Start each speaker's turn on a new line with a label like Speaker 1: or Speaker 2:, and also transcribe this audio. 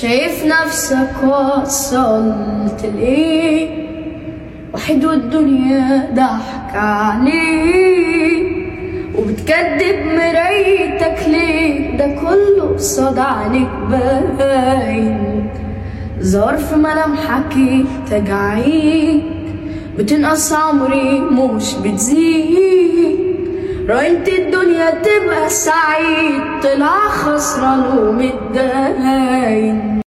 Speaker 1: شايف نفسك وصلت ليه وحيد والدنيا ضحك عليك وبتكدب مرايتك ليه ده كله قصاد عليك باين ظهر في ملامحك تجاعيد بتنقص عمري مش بتزيد رايت الدنيا تبقى سعيد طلع خسران ومتداين